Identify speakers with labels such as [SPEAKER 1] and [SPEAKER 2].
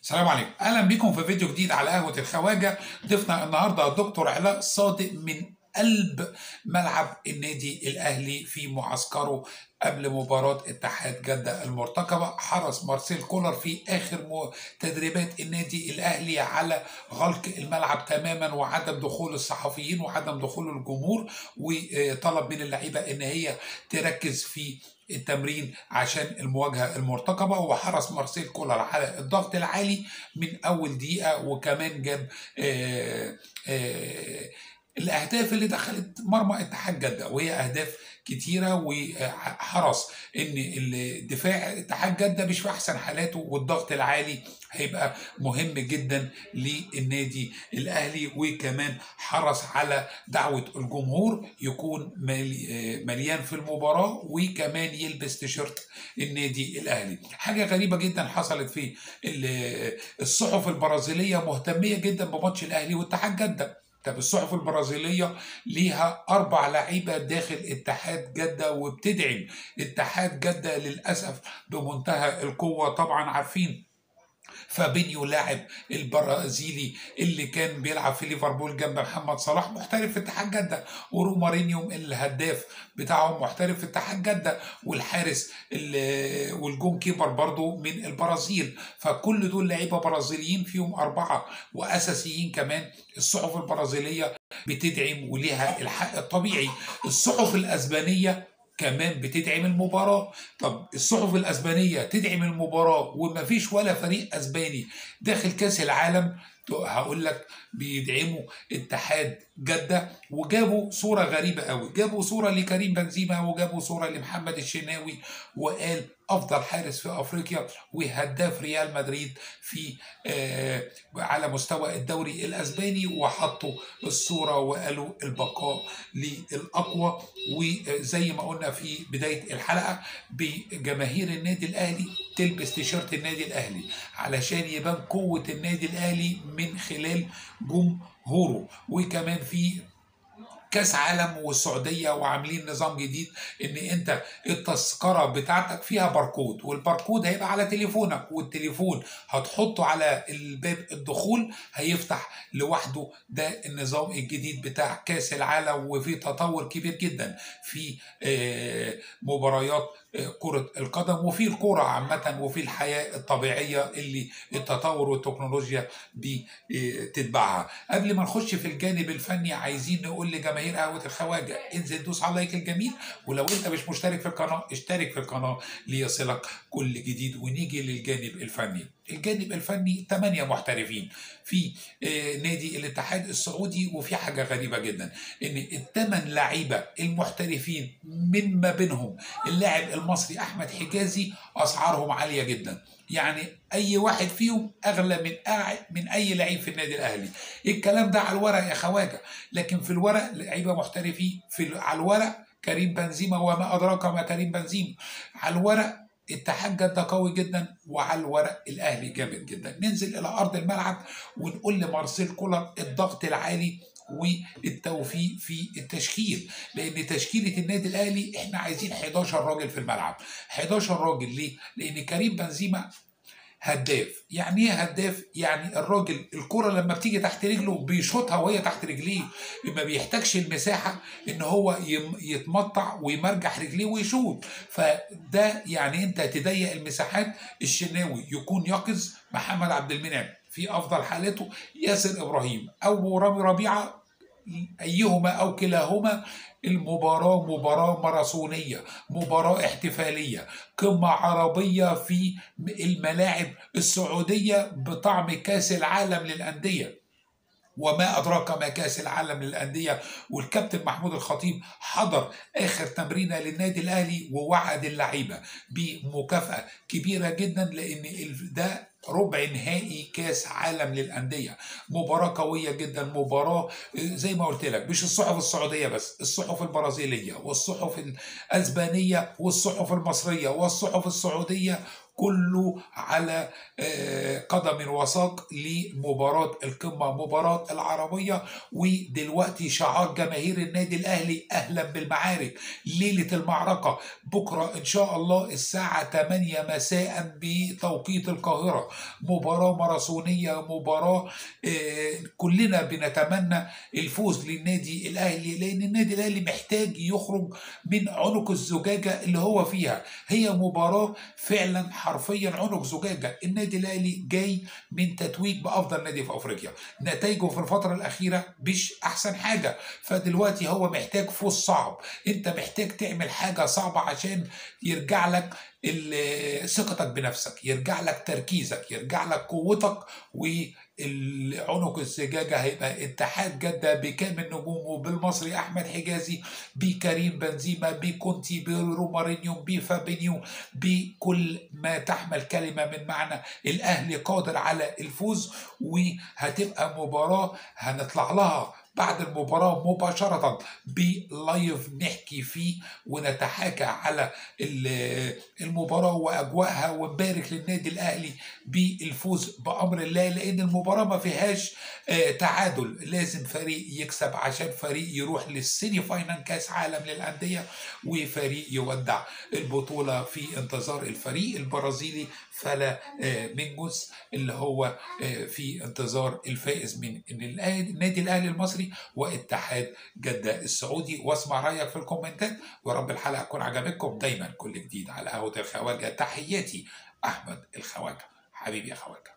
[SPEAKER 1] السلام عليكم اهلا بكم في فيديو جديد على قهوه الخواجه ضيفنا النهارده الدكتور علاء صادق من قلب ملعب النادي الاهلي في معسكره قبل مباراة اتحاد جدة المرتقبة حرص مارسيل كولر في آخر تدريبات النادي الأهلي على غلق الملعب تماما وعدم دخول الصحفيين وعدم دخول الجمهور وطلب من اللعيبة إن هي تركز في التمرين عشان المواجهة المرتقبة وحرص مارسيل كولر على الضغط العالي من أول دقيقة وكمان جاب آآ آآ الاهداف اللي دخلت مرمى اتحاد جده وهي اهداف كتيره وحرص ان الدفاع اتحاد جده مش في احسن حالاته والضغط العالي هيبقى مهم جدا للنادي الاهلي وكمان حرص على دعوه الجمهور يكون مليان في المباراه وكمان يلبس تيشيرت النادي الاهلي حاجه غريبه جدا حصلت في الصحف البرازيليه مهتميه جدا بماتش الاهلي واتحاد جده طب الصحف البرازيليه ليها اربع لعيبه داخل اتحاد جده وبتدعم اتحاد جده للاسف بمنتهى القوه طبعا عارفين فابينيو لاعب البرازيلي اللي كان بيلعب في ليفربول جنب محمد صلاح محترف في اتحاد جده ورومارينيوم الهداف بتاعهم محترف في اتحاد جده والحارس والجون كيبر برضو من البرازيل فكل دول لعيبه برازيليين فيهم اربعه واساسيين كمان الصحف البرازيليه بتدعم وليها الحق الطبيعي الصحف الاسبانيه كمان بتدعم المباراة طب الصحف الأسبانية تدعم المباراة ومفيش ولا فريق أسباني داخل كأس العالم هقول لك بيدعموا اتحاد جدة وجابوا صورة غريبة قوي جابوا صورة لكريم بنزيما وجابوا صورة لمحمد الشناوي وقال أفضل حارس في أفريقيا وهداف ريال مدريد في آه على مستوى الدوري الأسباني وحطوا الصورة وقالوا البقاء للأقوى وزي ما قلنا في بداية الحلقة بجماهير النادي الأهلي تلبس تيشيرت النادي الأهلي علشان يبان قوة النادي الأهلي من خلال جمهوره وكمان في كاس عالم والسعوديه وعاملين نظام جديد ان انت التذكره بتاعتك فيها باركود والباركود هيبقى على تليفونك والتليفون هتحطه على الباب الدخول هيفتح لوحده ده النظام الجديد بتاع كاس العالم وفي تطور كبير جدا في مباريات كرة القدم وفي الكرة عامة وفي الحياة الطبيعية اللي التطور والتكنولوجيا بتتبعها قبل ما نخش في الجانب الفني عايزين نقول لجماهير قهوة الخواجة انزل دوس على لايك الجميل ولو انت مش مشترك في القناة اشترك في القناة ليصلك كل جديد ونيجي للجانب الفني الجانب الفني ثمانية محترفين في نادي الاتحاد السعودي وفي حاجة غريبة جدا ان الثمان لعيبة المحترفين من ما بينهم اللاعب المصري احمد حجازي اسعارهم عالية جدا يعني اي واحد فيهم اغلى من من اي لعيب في النادي الاهلي الكلام ده على الورق يا خواجه لكن في الورق لعيبه محترفين في على الورق كريم بنزيما وما ادراك ما كريم بنزيما على الورق اتحاد جده قوي جدا وعلى الورق الاهلي جامد جدا ننزل الى ارض الملعب ونقول لمارسيل كولر الضغط العالي والتوفيق في التشكيل لان تشكيله النادي الاهلي احنا عايزين 11 راجل في الملعب 11 راجل ليه لان كريم بنزيما هداف يعني ايه هداف يعني الراجل الكرة لما بتيجي تحت رجله بيشوطها وهي تحت رجليه ما بيحتاجش المساحة ان هو يتمطع ويمرجح رجليه ويشوط فده يعني انت تضيق المساحات الشناوي يكون يقظ محمد عبد المنعم في افضل حالاته ياسر ابراهيم او رامي ربيعه ايهما او كلاهما المباراة مباراة ماراثونية مباراة احتفالية قمة عربية في الملاعب السعودية بطعم كاس العالم للأندية وما أدراك ما كأس العالم للأندية والكابتن محمود الخطيب حضر آخر تمرينة للنادي الأهلي ووعد اللعيبة بمكافأة كبيرة جدا لأن ده ربع نهائي كاس عالم للانديه مباراه قويه جدا مباراه زي ما قلت لك مش الصحف السعوديه بس الصحف البرازيليه والصحف الاسبانيه والصحف المصريه والصحف السعوديه كله على آه، قدم وساق لمباراة القمة مباراة العربية ودلوقتي شعار جماهير النادي الأهلي أهلا بالمعارك ليلة المعركة بكرة إن شاء الله الساعة 8 مساء بتوقيت القاهرة مباراة ماراثونية مباراة آه، كلنا بنتمنى الفوز للنادي الأهلي لأن النادي الأهلي محتاج يخرج من عنق الزجاجة اللي هو فيها هي مباراة فعلا حرفيا عنق زجاجة النادي الأهلي جاي من تتويج بأفضل نادي في أفريقيا نتائجه في الفترة الأخيرة مش أحسن حاجة فدلوقتي هو محتاج فوز صعب أنت محتاج تعمل حاجة صعبة عشان يرجع لك ال- ثقتك بنفسك يرجع لك تركيزك يرجع لك قوتك والعنق الزجاجة هيبقى اتحاد جدة بكامل نجومه بالمصري أحمد حجازي بكريم بنزيما بكونتي برومارينيو بفابينيو بكل ما تحمل كلمة من معنى الأهلي قادر على الفوز وهتبقى مباراة هنطلع لها بعد المباراة مباشرة بلايف نحكي فيه ونتحاكى على ال- المباراة وأجواءها ونبارك للنادي الأهلي بالفوز بأمر الله لأن المباراة ما فيهاش آه، تعادل لازم فريق يكسب عشان فريق يروح للسيمي فاينال كاس عالم للأندية وفريق يودع البطولة في انتظار الفريق البرازيلي فلا آه، منجوس اللي هو آه، في انتظار الفائز من إن الأهلي- النادي الأهلي المصري واتحاد جدة السعودي واسمع رأيك في الكومنتات ورب الحلقة تكون عجبتكم دايما كل جديد على قهوة الخواجة تحياتي أحمد الخواجة حبيبي يا خواجة